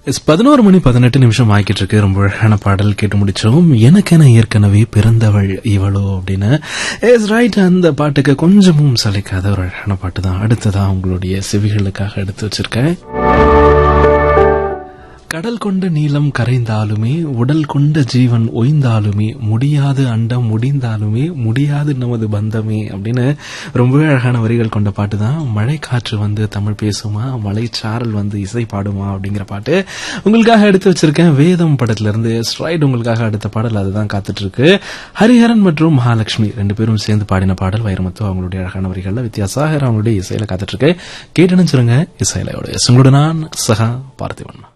is பதினோரு மணி பதினெட்டு நிமிஷம் ஆக்கிட்டு இருக்கு ரொம்ப அழகான பாடல் கேட்டு முடிச்சோம் எனக்கென ஏற்கனவே பிறந்தவள் இவளோ அப்படின்னு இஸ் ரைட் அந்த பாட்டுக்கு கொஞ்சமும் சலிக்காத ஒரு அழகான பாட்டு தான் அடுத்ததா உங்களுடைய செவிகளுக்காக எடுத்து வச்சிருக்கேன் கடல் கொண்ட நீளம் கரைந்தாலுமே உடல் கொண்ட ஜீவன் ஒய்ந்தாலுமே முடியாது அண்டம் முடிந்தாலுமே முடியாது நமது பந்தமே அப்படின்னு ரொம்பவே அழகான வரிகள் கொண்ட பாட்டு தான் மழை காற்று வந்து தமிழ் பேசுமா மலை சாரல் வந்து இசை பாடுமா அப்படிங்கிற பாட்டு உங்களுக்காக எடுத்து வச்சிருக்கேன் வேதம் படத்துல இருந்து ஸ்ட்ரைட் உங்களுக்காக அடுத்த பாடல் அதுதான் காத்துட்டு இருக்கு ஹரிஹரன் மற்றும் மகாலட்சுமி ரெண்டு பேரும் சேர்ந்து பாடின பாடல் வைரமுத்து அவங்களுடைய அழகான வரிகள்ல வித்யாசாகர் அவங்களுடைய இசையில காத்துட்டு இருக்கு கேட்டு நினைச்சிருங்க இசையிலையோட உங்களோட நான் சகா பார்த்திவன்